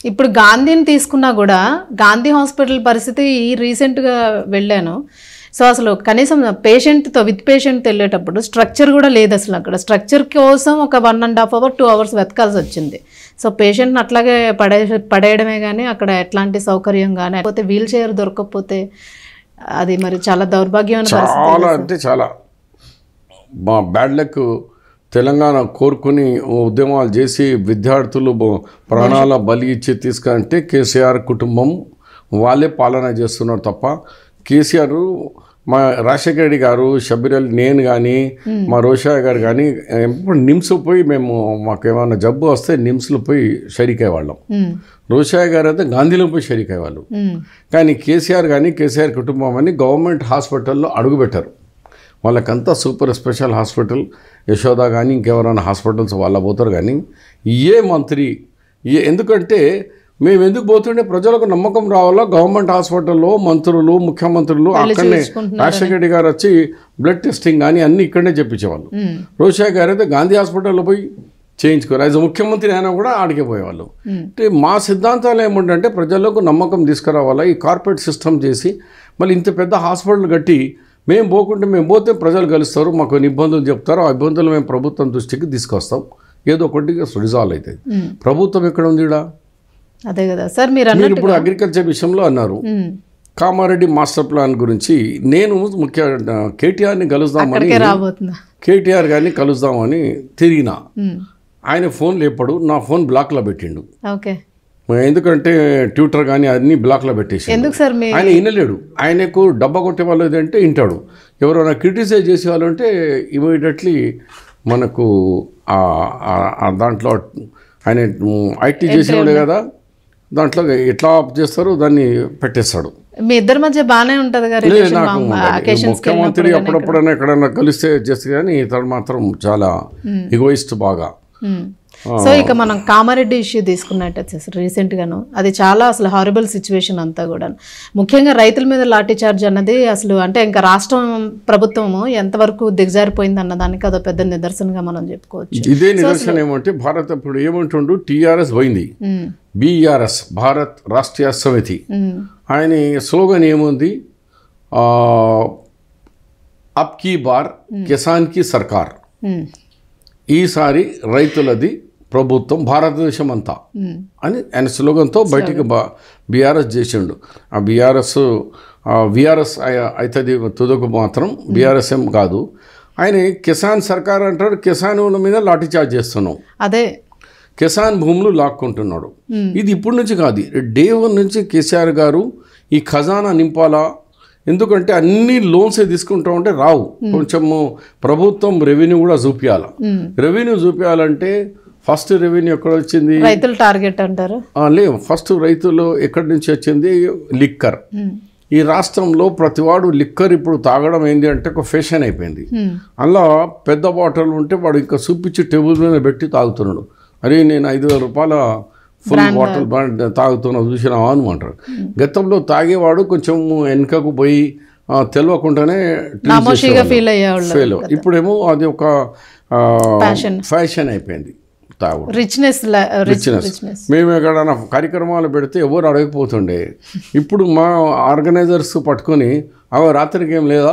ఇప్పుడు గాంధీని తీసుకున్నా కూడా గాంధీ హాస్పిటల్ పరిస్థితి ఈ రీసెంట్గా వెళ్ళాను సో అసలు కనీసం పేషెంట్తో విత్ పేషెంట్ వెళ్ళేటప్పుడు స్ట్రక్చర్ కూడా లేదు అసలు అక్కడ స్ట్రక్చర్ కోసం ఒక one and half hour two hours వెతకాల్సి వచ్చింది సో పేషెంట్ని అట్లాగే పడే పడేయడమే కానీ అక్కడ ఎట్లాంటి సౌకర్యం కానీ లేకపోతే వీల్ చైర్ దొరకకపోతే అది మరి చాలా దౌర్భాగ్యమైన పరిస్థితి చాలా అంటే చాలా మా బ్యాడ్ లక్ తెలంగాణ కోరుకుని ఉద్యమాలు చేసి విద్యార్థులు బ- ప్రాణాల బలి ఇచ్చి తీసుకంటే కేసీఆర్ కుటుంబం వాళ్ళే పాలన చేస్తున్నారు తప్ప కేసీఆర్ మా రాజశేఖర రెడ్డి గారు షబీర్ అలీ నేను కానీ మా రోషా గారు కానీ ఎప్పుడు నిమ్స్ పోయి మేము మాకు ఏమైనా జబ్బు వస్తే నిమ్స్లో పోయి షరీక్ అయ్యేవాళ్ళం ఉమ్, రోషా గారు అయితే గాంధీలో పోయి షరీక్ అయ్యేవాళ్ళు ఉమ్, కానీ కేసీఆర్ కానీ కేసీఆర్ కుటుంబం అని గవర్నమెంట్ హాస్పిటల్లో అడుగుపెట్టారు వాళ్ళకంతా సూపర్ స్పెషల్ హాస్పిటల్ యశోద కానీ ఇంకెవరైనా హాస్పిటల్స్ వాళ్ళ పోతారు కానీ ఏ మంత్రి ఏ ఎందుకంటే మేము ఎందుకు పోతుండే ప్రజలకు నమ్మకం రావాలా గవర్నమెంట్ హాస్పిటల్లో మంత్రులు ముఖ్యమంత్రులు అక్కడనే రాజశేఖర రెడ్డి గారు వచ్చి బ్లడ్ టెస్టింగ్ కానీ అన్ని ఇక్కడనే చెప్పించేవాళ్ళు ఉమ్, రోషా గారు అయితే గాంధీ హాస్పిటల్లో పోయి చేయించుకోరు యాజ్ ముఖ్యమంత్రి అయినా కూడా ఆడికే పోయేవాళ్ళు అంటే మా సిద్ధాంతాలు ఏముండంటే ప్రజలకు నమ్మకం తీసుకురావాలా ఈ కార్పొరేట్ సిస్టమ్ చేసి మళ్ళీ ఇంత పెద్ద హాస్పిటల్ కట్టి మేము పోకుంటే మేము పోతే ప్రజలు కలుస్తారు మాకు కొన్ని ఇబ్బందులు చెప్తారు ఆ ఇబ్బందులు మేము ప్రభుత్వం దృష్టికి తీసుకొస్తాం ఏదో ఒకటి రిజాల్వ్ అవుతుంది ఉమ్. ప్రభుత్వం ఎక్కడ ఉంది ఈడ? అదే కదా సార్ మీరు మీరు అన్నట్టు ఇప్పుడు అగ్రికల్చర్ విషయంలో అన్నారు ఉమ్, కామారెడ్డి మాస్టర్ ప్లాన్ గురించి నేను ముఖ్య కేటీఆర్ని కలుద్దామని అక్కడికే రాబోతుందా కేటీఆర్ గారిని కలుద్దామని తిరిగినా ఉమ్, ఆయన ఫోన్ లేపడు నా ఫోన్ బ్లాక్లో పెట్టిండు ఓకే ఎందుకంటే ట్విట్టర్ కానీ అన్ని బ్లాక్లో పెట్టేసి ఎందుకు సార్ మీ ఆయన వినలేడు ఆయనకు డబ్బా కొట్టే వాళ్ళు ఏదంటే వింటాడు ఎవరైనా క్రిటిసైజ్ చేసే వాళ్ళు అంటే ఇమీడియట్లీ మనకు ఆ- ఆ- ఆ దాంట్లో ఆయన ఐటీ చేసేవాడే కదా దాంట్లో ఎట్లా ఆఫ్ చేస్తారో దాన్ని పెట్టేస్తాడు మీ ఇద్దరి మధ్య బాగానే ఉంటది కదా లేదు relation నాకు మా- ఉండదు. occasions కి ముఖ్యమంత్రి వెళ్ళినప్పుడు అప్పుడప్పుడైనా ఎక్కడైనా కలిస్తే చేస్తే కానీ ఇతడు మాత్రం చాలా ఇగోయిస్ట్ బాగా ఉమ్. సో ఇక మనం కామారెడ్డి ఇష్యూ తీసుకున్నట్టయితే సార్ రీసెంట్ గాను అది చాలా అసలు హారబుల్ సిచ్యువేషన్ అంతా కూడా ముఖ్యంగా రైతుల మీద లాఠీ చార్జ్ అన్నది అసలు అంటే ఇంకా రాష్ట్రం ప్రభుత్వము ఎంతవరకు దిగజారిపోయింది అన్న దానికి అదో పెద్ద నిదర్శనంగా మనం చెప్పుకోవచ్చు ఇదే నిదర్శనం ఏమంటే భారత్ ఇప్పుడు ఏమంటుండు టీఆర్ఎస్ పోయింది ఉమ్, బీఆర్ఎస్ భారత్ రాష్ట్రీయ సమితి ఉమ్, ఆయన స్లోగన్ ఏముంది ఆ, అబ్ కీ బార్ కిసాన్ కి సర్కార్ ఉమ్, ఈసారి రైతులది ప్రభుత్వం భారతదేశం అంతా ఉమ్, అని ఆయన స్లోగన్తో బయటికి బా బీఆర్ఎస్ చేసిండు ఆ బీఆర్ఎస్ విఆర్ఎస్ అవుతుంది తుదకు మాత్రం బీఆర్ఎస్ ఏం కాదు ఆయన కిసాన్ సర్కార్ అంటాడు కిసానుల మీద లాఠీ చార్జ్ చేస్తున్నాం అదే కిసాన్ భూములు లాక్కుంటున్నాడు ఇది ఇప్పటి నుంచి కాదు డే వన్ నుంచి కేసీఆర్ గారు ఈ ఖజానా నింపాలా ఎందుకంటే అన్ని లోన్స్ తీసుకుంటా ఉంటే రావు కొంచెము ప్రభుత్వం రెవెన్యూ కూడా చూపించాల ఉమ్, రెవెన్యూ చూపించాలంటే ఫస్ట్ రెవెన్యూ ఎక్కడ వచ్చింది రైతుల టార్గెట్ అంటారు ఆ, లేవు ఫస్ట్ రైతులు ఎక్కడి నుంచి వచ్చింది లిక్కర్ ఉమ్, ఈ రాష్ట్రంలో ప్రతివాడు లిక్కర్ ఇప్పుడు తాగడం ఏంది అంటే ఒక ఫ్యాషన్ అయిపోయింది ఉమ్, అలా పెద్ద బాటిల్ ఉంటే వాడు ఇంకా చూపించి టేబుల్ మీద పెట్టి తాగుతున్నాడు అరే నేను ఐదు వేల రూపాయల ఫుల్ బాటిల్ బ్రాండ్ తాగుతున్నా చూసినావా అని అంటారు గతంలో తాగేవాడు కొంచెం వెనుకకు పోయి ఆ, తెలియకుండానే నామోషిగా ఫీల్ అయ్యేవాళ్ళు ఫెయిల్ ఇప్పుడేమో అది ఒక Fashion. ఫ్యాషన్ అయిపోయింది తాగుడు రిచ్నెస్ రిచ్నెస్ రిచ్నెస్ మేము ఎక్కడైనా కార్యక్రమాలు పెడితే ఎవరు అడగకపోతుండే ఇప్పుడు మా ఆర్గనైజర్స్ పట్టుకొని అవ రాత్రికి ఏం లేదా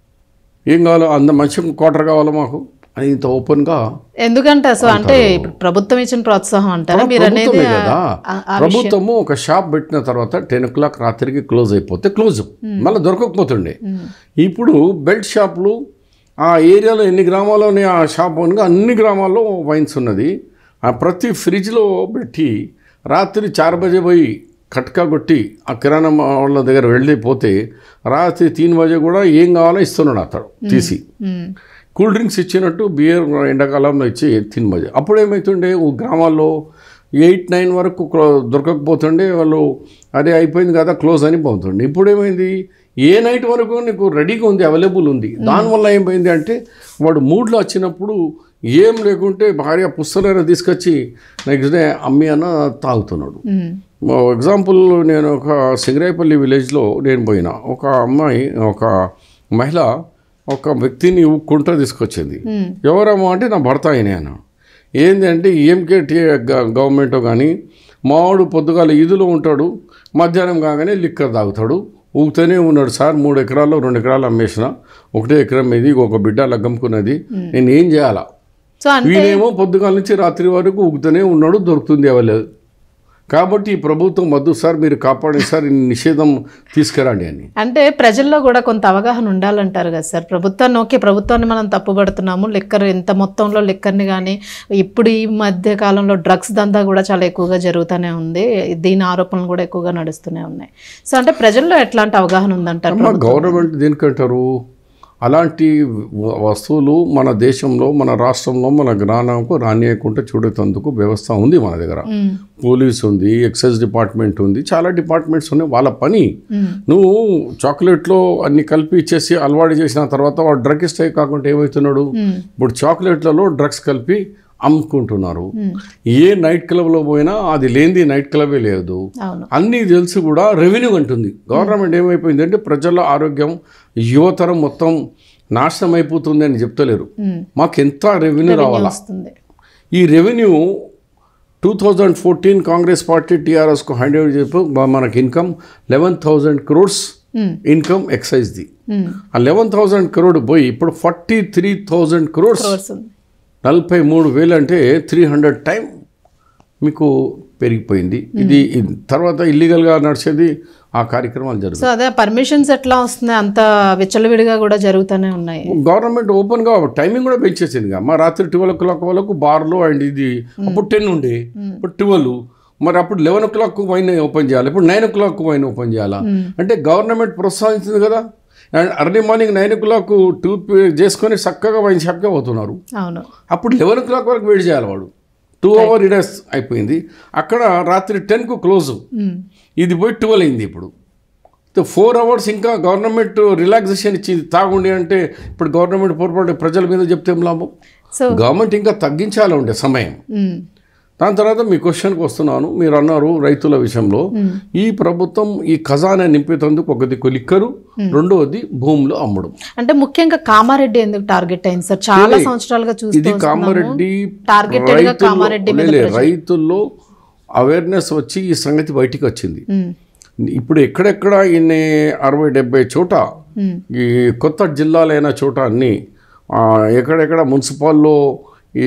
ఏం కావాలో అంత మంచి క్వార్టర్ కావాలో మాకు అని ఇంత ఓపెన్గా ఎందుకంటే అసలు అంటే ఇప్పుడు ప్రభుత్వం ఇచ్చిన ప్రోత్సాహం అంటారా మీరు అనేది ప్రభుత్వమే కదా ఆ- ఆ ప్రభుత్వము ఒక షాప్ పెట్టిన తర్వాత టెన్ ఓ క్లాక్ రాత్రికి క్లోజ్ అయిపోతే క్లోజ్ మళ్ళీ దొరకకపోతుండే ఇప్పుడు బెల్ట్ షాపులు ఆ ఏరియాలో ఎన్ని గ్రామాల్లో ఉన్నాయి ఆ షాప్ అనగా అన్ని గ్రామాల్లో వైన్స్ ఉన్నది ఆ ప్రతి ఫ్రిడ్జ్లో పెట్టి రాత్రి చార్ బజే పోయి కట్కా కొట్టి ఆ కిరాణా వాళ్ళ దగ్గర వెళ్ళిపోతే రాత్రి తీన్ బజే కూడా ఏం కావాలో ఇస్తున్నాడు అతడు తీసి ఉమ్, కూల్ డ్రింక్స్ ఇచ్చినట్టు బియర్ ఎండాకాలంలో ఇచ్చి తిని మజా అప్పుడు ఏమవుతుండే ఓ గ్రామాల్లో ఎయిట్ నైన్ వరకు క్లో- దొరకకపోతుండే వాళ్ళు అదే అయిపోయింది కదా క్లోజ్ అని పోతుండే ఇప్పుడు ఏమైంది ఏ నైట్ వరకు నీకు రెడీగా ఉంది అవైలబుల్ ఉంది దానివల్ల ఏమైంది అంటే వాడు మూడ్లో వచ్చినప్పుడు ఏం లేకుంటే భార్య పుస్తలైనా తీసుకొచ్చి నెక్స్ట్ డే అమ్మి అన్న తాగుతున్నాడు ఉమ్, ఎగ్జాంపుల్ నేను ఒక సింగరాయపల్లి విలేజ్లో నేను పోయినా ఒక అమ్మాయి ఒక మహిళ ఒక వ్యక్తిని కుంట తీసుకొచ్చింది ఉమ్, ఎవరమ్మా అంటే నా భర్త ఆయనే అన్న ఏంది అంటే ఈఎంకే టీ గవర్నమెంట్ కానీ మావాడు పొద్దుగాల ఈదులో ఉంటాడు మధ్యాహ్నం కాగానే లిక్కర్ తాగుతాడు ఊగుతూనే ఉన్నాడు సార్ మూడు ఎకరాల్లో రెండు ఎకరాలు అమ్మేసిన ఒకటే ఎకరం ఇది ఒక బిడ్డ లగ్గమ్ముకున్నది నేను ఏం చేయాలా సో అంటే వీడేమో పొద్దుగాల నుంచి రాత్రి వరకు ఊగుతూనే ఉన్నాడు దొరుకుతుంది అవ్వలేదు కాబట్టి ఈ ప్రభుత్వం వద్దు సార్ మీరు కాపాడండి సార్ ఈ నిషేధం తీసుకురండి అని అంటే ప్రజల్లో కూడా కొంత అవగాహన ఉండాలంటారు కదా సార్ ప్రభుత్వాన్ని ఓకే ప్రభుత్వాన్ని మనం తప్పుపడుతున్నాము లిక్కర్ ఎంత మొత్తంలో లిక్కర్ని కానీ ఇప్పుడు ఈ మధ్య కాలంలో డ్రగ్స్ దందా కూడా చాలా ఎక్కువగా జరుగుతూనే ఉంది దీని ఆరోపణలు కూడా ఎక్కువగా నడుస్తూనే ఉన్నాయి సో అంటే ప్రజల్లో ఎట్లాంటి అవగాహన ఉందంటారు అమ్మ గవర్నమెంట్ దేనికంటారు అలాంటి వ- వస్తువులు మన దేశంలో మన రాష్ట్రంలో మన గ్రామంకు రానియకుండా చూడేందుకు వ్యవస్థ ఉంది మన దగ్గర ఉమ్, పోలీస్ ఉంది ఎక్సైజ్ డిపార్ట్మెంట్ ఉంది చాలా డిపార్ట్మెంట్స్ ఉన్నాయి వాళ్ళ పని ఉమ్, నువ్వు చాక్లెట్లో అన్ని కలిపి ఇచ్చేసి అలవాటు చేసిన తర్వాత వాడు డ్రగ్గిస్ట్ అయి కాకుండా ఏమవుతున్నాడు ఉమ్, ఇప్పుడు చాక్లెట్లలో డ్రగ్స్ కలిపి అమ్ముకుంటున్నారు ఉమ్. ఏ నైట్ క్లబ్లో పోయినా అది లేనిది నైట్ క్లబే లేదు అవును అన్నీ తెలిసి కూడా రెవెన్యూ అంటుంది గవర్నమెంట్ ఏమైపోయిందంటే ప్రజల ఆరోగ్యం యువతరం మొత్తం నాశనం అయిపోతుంది అని చెప్తలేరు ఉమ్, మాకు ఎంత రెవెన్యూ రావాలా వస్తుంది ఈ revenue two thousand fourteen Congress party టీఆర్ఎస్కు హ్యాండ్ ఓవర్ చెప్పు బా- మనకి income eleven thousand crores um, income ఎక్సైజ్ది ఉమ్, ఆ లెవెన్ థౌజండ్ క్రోడ్ పోయి ఇప్పుడు forty three thousand crores crores ఉంది నలభై మూడు వేలు అంటే త్రీ హండ్రెడ్ టైం మీకు పెరిగిపోయింది ఇది ఇది తర్వాత ఇల్లీగల్గా నడిచేది ఆ కార్యక్రమాలు జరుగుతాయి సో అదే పర్మిషన్స్ ఎట్లా వస్తున్నాయి అంత విచ్చలవిడిగా కూడా జరుగుతూనే ఉన్నాయి గవర్నమెంట్ ఓపెన్గా టైమింగ్ కూడా పెంచేసింది కదా మా రాత్రి ట్వెల్వ్ ఓ క్లాక్ వరకు బార్లో అండ్ ఇది అప్పుడు టెన్ ఉండే ఇప్పుడు ట్వెల్వ్ మరి అప్పుడు eleven o'clock wine open చేయాలి ఇప్పుడు nine o'clock wine open చేయాలా అంటే గవర్నమెంట్ ప్రోత్సహించింది కదా and early morning nine o'clock to చేసుకొని చక్కగా వైన్ షాప్కే పోతున్నారు అవును అప్పుడు లెవెన్ ఓ క్లాక్ వరకు వెయిట్ చేయాలి వాడు టూ అవర్ ఇడస్ అయిపోయింది అక్కడ రాత్రి టెన్కు క్లోజ్ ఉమ్, ఇది పోయి ట్వెల్వ్ అయింది ఇప్పుడు ఫోర్ అవర్స్ ఇంకా గవర్నమెంట్ రిలాక్సేషన్ ఇచ్చింది తాగుండి అంటే ఇప్పుడు గవర్నమెంట్ పొరపాటు ప్రజల మీద చెప్తే ఏం లాభం సో గవర్నమెంట్ ఇంకా తగ్గించాలి ఉండే సమయం ఉమ్, దాని తర్వాత మీ క్వశ్చన్కి వస్తున్నాను మీరు అన్నారు రైతుల విషయంలో ఈ ప్రభుత్వం ఈ ఖజానా నింపేటందుకు ఒక దిక్కు లిక్కరు రెండవది భూములు అమ్మడం అంటే ముఖ్యంగా కామారెడ్డి ఎందుకు టార్గెట్ అయింది సార్ చాలా సంవత్సరాలుగా చూస్తూ ఇది కామారెడ్డి Targeted గా రైతుల్లో- కామారెడ్డి మీద లే, లే, రైతుల్లో అవేర్నెస్ వచ్చి ఈ సంగతి బయటికి వచ్చింది ఉమ్, ఇప్పుడు ఎక్కడెక్కడ ఇన్ని అరవై డెబ్బై చోట ఉమ్, ఈ కొత్త జిల్లాలైన చోట అన్ని ఆ, ఎక్కడెక్కడ మున్సిపాల్లో ఈ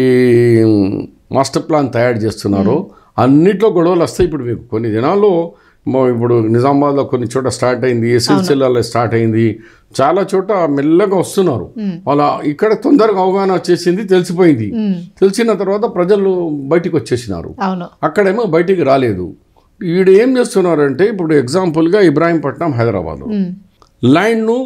మాస్టర్ ప్లాన్ తయారు చేస్తున్నారో అన్నిట్లో గొడవలు వస్తాయి ఇప్పుడు మీకు కొన్ని దినాల్లో మొ- ఇప్పుడు నిజామాబాద్లో కొన్ని చోట స్టార్ట్ అయింది సిరిసిల్లాలో స్టార్ట్ అయింది చాలా చోట మెల్లగా వస్తున్నారు వాళ్ళ ఇక్కడ తొందరగా అవగాహన వచ్చేసింది తెలిసిపోయింది ఉమ్, తెలిసిన తర్వాత ప్రజలు బయటికి వచ్చేసినారు అవును అక్కడేమో బయటికి రాలేదు ఈడు ఏం చేస్తున్నారంటే ఇప్పుడు ఎగ్జాంపుల్గా ఇబ్రాహీంపట్నం హైదరాబాద్ ఉమ్, ల్యాండ్ను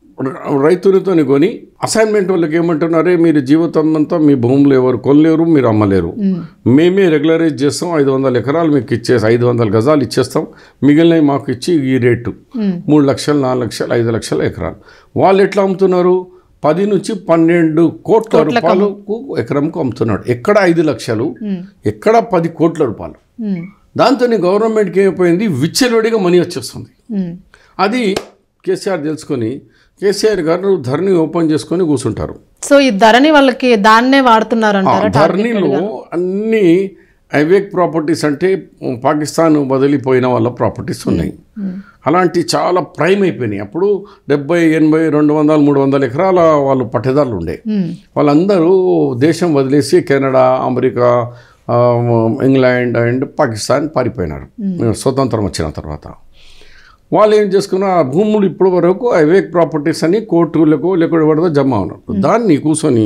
ర- రైతులతో కొని అసైన్మెంట్ వాళ్ళకి ఏమంటున్నారే మీరు జీవితం అంతా మీ భూములు ఎవరు కొనలేరు మీరు అమ్మలేరు ఉమ్, మేమే రెగ్యులరైజ్ చేస్తాం ఐదు వందల ఎకరాలు మీకు ఇచ్చేసి ఐదు వందల గజాలు ఇచ్చేస్తాం మిగిలినవి మాకు ఇచ్చి ఈ రేటు ఉమ్, మూడు లక్షలు నాలుగు లక్షలు ఐదు లక్షల ఎకరాలు వాళ్ళు ఎట్లా అమ్ముతున్నారు పది నుంచి పన్నెండు కోట్ల రూపాయలకు ఎకరంకు అమ్ముతున్నాడు ఎక్కడ ఐదు లక్షలు ఉమ్, ఎక్కడ పది కోట్ల రూపాయలు ఉమ్, దాంతో గవర్నమెంట్కి ఏమైపోయింది విచ్చలవిడిగా మనీ వచ్చేస్తుంది ఉమ్, అది కేసీఆర్ తెలుసుకొని కేసీఆర్ గారు ధరణి ఓపెన్ చేసుకొని కూర్చుంటారు సో ఈ ధరని వాళ్ళకి దాన్నే వాడుతున్నారు ఆ అంటారా ధరణిలో అన్ని ఐవేక్ ప్రాపర్టీస్ అంటే పాకిస్తాన్ వదిలిపోయిన వాళ్ళ ప్రాపర్టీస్ ఉన్నాయి అలాంటి చాలా ప్రైమ్ అయిపోయినాయి అప్పుడు డెబ్బై ఎనభై రెండు వందల మూడు వందల ఎకరాల వాళ్ళు పట్టేదారులు ఉండే ఉమ్, వాళ్ళందరూ దేశం వదిలేసి కెనడా అమెరికా ఆ, ఇంగ్లాండ్ అండ్ పాకిస్తాన్ పారిపోయినారు స్వతంత్రం వచ్చిన తర్వాత వాళ్ళు ఏం చేసుకున్న ఆ భూములు ఇప్పటి వరకు అవేక్ ప్రాపర్టీస్ అని కోర్టులకు లేకపోతే ఎవరిదో జమ ఉన్నారు దాన్ని కూర్చొని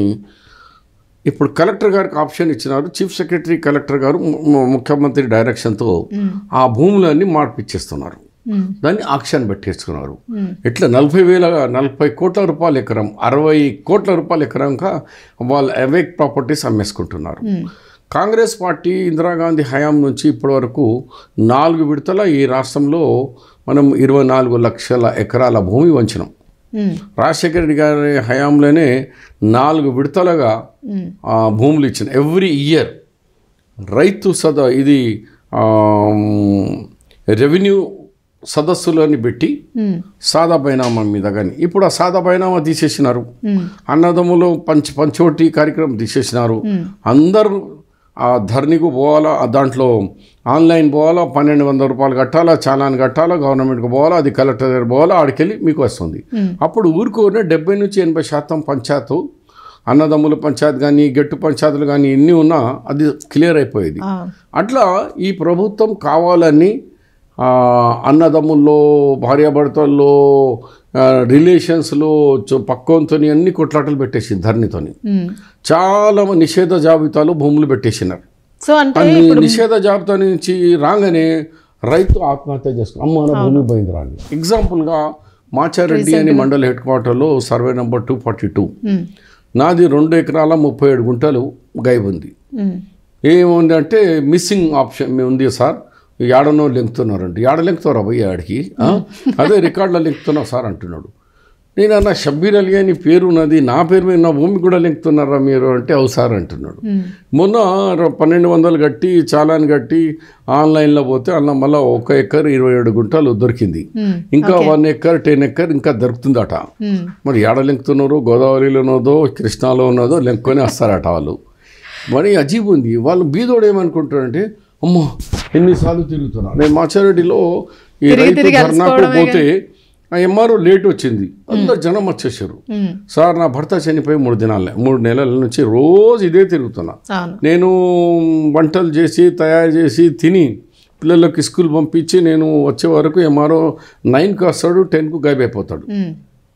ఇప్పుడు కలెక్టర్ గారికి ఆప్షన్ ఇచ్చినారు చీఫ్ సెక్రటరీ కలెక్టర్ గారు ము- ము- ముఖ్యమంత్రి డైరెక్షన్తో ఆ భూములన్నీ మార్పిచ్చేస్తున్నారు ఉమ్, దాన్ని ఆక్షన్ పెట్టేసుకున్నారు ఉమ్, ఇట్లా నలభై వేల నలభై కోట్ల రూపాయల ఎకరం అరవై కోట్ల రూపాయల ఎకరంగా వాళ్ళు అవేక్ ప్రాపర్టీస్ అమ్మేసుకుంటున్నారు ఉమ్, కాంగ్రెస్ పార్టీ ఇందిరాగాంధీ హయాం నుంచి ఇప్పటి వరకు నాలుగు విడతల ఈ రాష్ట్రంలో మనం ఇరవై నాలుగు లక్షల ఎకరాల భూమి వంచినాం ఉమ్, రాజశేఖర రెడ్డి గారి హయాంలోనే నాలుగు విడతలుగా ఉమ్, ఆ, భూములు ఇచ్చిన ఎవ్రీ ఇయర్ రైతు సద ఇది రెవెన్యూ సదస్సులని పెట్టి ఉమ్, సాదా బైనామా మీద కానీ ఇప్పుడు ఆ సాదా బైనామా తీసేసినారు ఉమ్, అన్నదమ్ములు పంచ పంచోటి కార్యక్రమం తీసేసినారు ఉమ్, అందరూ ఆ ధరణికి పోవాలా ఆ దాంట్లో ఆన్లైన్ పోవాలా పన్నెండు వందల రూపాయలు కట్టాలా చాలాని కట్టాలా గవర్నమెంట్కి పోవాలా అది కలెక్టర్ దగ్గర పోవాలా ఆడికెళ్ళి మీకు వస్తుంది అప్పుడు ఊరుకోనే డెబ్బై నుంచి ఎనభై శాతం పంచాయత్ అన్నదమ్ముల పంచాయత్ కానీ గట్టు పంచాయతీలు కానీ ఎన్ని ఉన్నా అది క్లియర్ అయిపోయేది ఆ, అట్లా ఈ ప్రభుత్వం కావాలని ఆ, అన్నదమ్ముల్లో భార్యాభర్తల్లో ఆ, రిలేషన్స్లో చు- పక్కంతోని అన్ని కొట్లాటలు పెట్టేసింది ధరణితోని ఉమ్. చాలా నిషేధ జాబితాలో భూములు పెట్టేసినారు సో అంటే అన్ని నిషేధ జాబితా నుంచి రాగానే రైతు ఆత్మహత్య చేసుకుని అమ్మ నా భూమి పోయింది రాని ఎగ్జాంపుల్గా మాచారెడ్డి అని మండల హెడ్ క్వార్టర్లో survey number two forty two um, నాది రెండు ఎకరాల ముప్పై ఏడు గుంటలు గైబ్ ఉంది ఉమ్, ఏముంది అంటే మిస్సింగ్ ఆప్షన్ ఉంది సార్ ఏడనో లెంకుతున్నారండి ఏడ లెంకుతారా పోయి ఆడికి ఆ? అదే రికార్డులో లెంకుతున్నా సార్ అంటున్నాడు నేను అన్న షబ్బీర్ అలీ అని పేరు ఉన్నది నా పేరు మీద నా భూమి కూడా లెంకుతున్నారా మీరు అంటే అవు సార్ అంటున్నాడు ఉమ్, మొన్న ర- పన్నెండు వందలు కట్టి చాలాని కట్టి ఆన్లైన్లో పోతే అన్న మళ్ళీ ఒక ఎకర్ ఇరవై ఏడు గుంటలు దొరికింది ఉమ్, ఇంకా వన్ ఎకర్ టెన్ ఎకర్ ఇంకా దొరుకుతుందట ఉమ్. మరి ఏడ లెంకుతున్నారో గోదావరిలో ఉన్నదో కృష్ణాలో ఉన్నదో లెంక్కొని వస్తారట వాళ్ళు మరి అజీబ్ ఉంది వాళ్ళు బీదోడు ఏమనుకుంటారంటే అమ్మో ఎన్నిసార్లు తిరుగుతున్నా నేను మాచారెడ్డిలో ఈ తిరిగి రైతు తిరిగి ధర్నాకు అలసిపోవడమే పోతే ఆ ఎంఆర్ఓ లేట్ వచ్చింది అందరు జనం వచ్చేసారు ఉమ్, సార్ నా భర్త చనిపోయి మూడు దినాలే మూడు నెలల నుంచి రోజు ఇదే తిరుగుతున్నా అవును నేను వంటలు చేసి తయారు చేసి తిని పిల్లలకి స్కూల్ పంపించి నేను వచ్చే వరకు ఎంఆర్ఓ నైన్కి వస్తాడు టెన్కు గైబ్ అయిపోతాడు ఉమ్,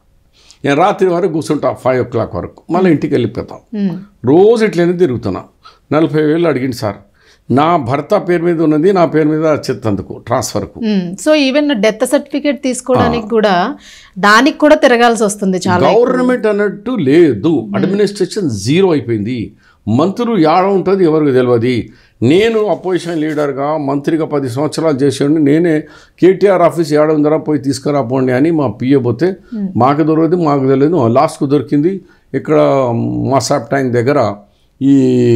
నేను రాత్రి వరకు కూర్చుంటా ఫైవ్ ఓ క్లాక్ వరకు మళ్ళీ ఇంటికి వెళ్ళిపోతాం ఉమ్, రోజు ఇట్లనే తిరుగుతున్నా నలభై వేలు అడిగింది సార్ నా భర్త పేరు మీద ఉన్నది నా పేరు మీద చెత్తందుకు ట్రాన్స్ఫర్కు um. So even death certificate తీసుకోవడానికి కూడా దానికి కూడా తిరగాల్సి వస్తుంది చాలా గవర్నమెంట్ అన్నట్టు లేదు అడ్మినిస్ట్రేషన్ జీరో అయిపోయింది మంత్రులు యాడ ఉంటుంది ఎవరికి తెలియదు నేను అపోజిషన్ లీడర్గా మంత్రిగా పది సంవత్సరాలు చేసాడు నేనే కేటీఆర్ ఆఫీస్ ఏడ ఉందరా పోయి తీసుకురాపోండి అని మా పిఏ పోతే మాకు దొరకదు మాకు తెలియదు లాస్ట్కు దొరికింది ఇక్కడ మా సాప్ ట్యాంక్ దగ్గర ఈ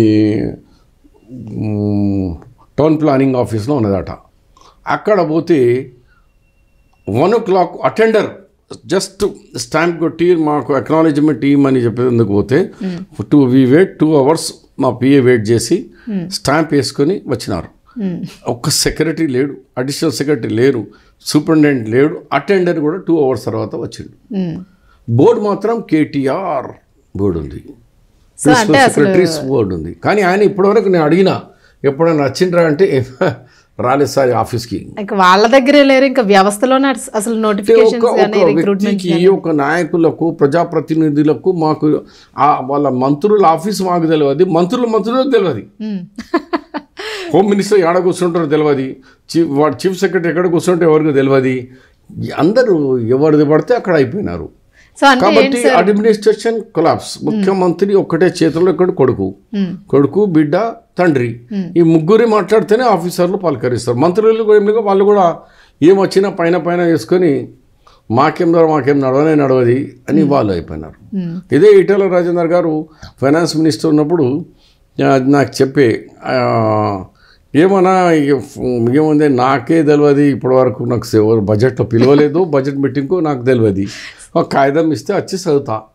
మ్, టౌన్ ప్లానింగ్ ఆఫీస్లో ఉన్నదట అక్కడ పోతే one o'clock attender just stamp కొట్టి మాకు అక్నాలెడ్జ్మెంట్ ఇవ్వమని చెప్పేందుకు పోతే two we wait two hours మా పిఏ వెయిట్ చేసి స్టాంప్ వేసుకొని వచ్చినారు ఉమ్, ఒక్క సెక్రటరీ లేడు అడిషనల్ సెక్రటరీ లేరు సూపరింటెండెంట్ లేడు అటెండర్ కూడా టూ అవర్స్ తర్వాత వచ్చిండు ఉమ్. బోర్డు మాత్రం కేటీఆర్ బోర్డు ఉంది సో అంటే అసలు సెక్రటరీస్ బోర్డు ఉంది కానీ ఆయన ఇప్పటివరకు నేను అడిగినా ఎప్పుడైనా వచ్చిండ్రా అంటే రాలేదు సార్ ఆఫీస్కి ఇంకా వాళ్ళ దగ్గరే లేరు ఇంకా వ్యవస్థలోనే అస- అసలు నోటిఫికేషన్స్ ఒక కానీ ఒక రిక్రూట్మెంట్ వ్యక్తికి ఒక నాయకులకు ప్రజాప్రతినిధులకు మాకు ఆ వాళ్ళ మంత్రుల ఆఫీస్ మాకు తెలియదు మంత్రుల మంత్రులకు తెలియదు హోమ్ మినిస్టర్ ఎక్కడ కూర్చుంటారో తెలియదు చీఫ్ వాడు చీఫ్ సెక్రటరీ ఎక్కడ కూర్చుంటే ఎవరికి తెలియదు అందరూ ఎవరిది పడితే అక్కడ అయిపోయినారు సో అంటే కాబట్టి అడ్మినిస్ట్రేషన్ కొలాప్స్ ముఖ్యమంత్రి ఒక్కటే చేతిలో ఇక్కడ కొడుకు ఉమ్, కొడుకు బిడ్డ తండ్రి ఈ ముగ్గురే మాట్లాడితేనే ఆఫీసర్లు పలకరిస్తారు మంత్రులు కూడా ఏం లేక వాళ్ళు కూడా ఏం వచ్చినా పైన పైన వేసుకొని మాకేం ద్వారా మాకేం నడవనే నడవది అని వాళ్ళు అయిపోయినారు ఉమ్, ఇదే ఈటెల రాజేందర్ గారు ఫైనాన్స్ మినిస్టర్ ఉన్నప్పుడు ఆ, నాకు చెప్పే ఆ, ఏమన్నా ఇక ఫ్- ఏముంది నాకే తెలియదు ఇప్పటివరకు నాకు ఎవరు బడ్జెట్లో పిలవలేదు బడ్జెట్ మీటింగ్కు నాకు తెలియదు ఒక కాగితం ఇస్తే వచ్చి చదువుతా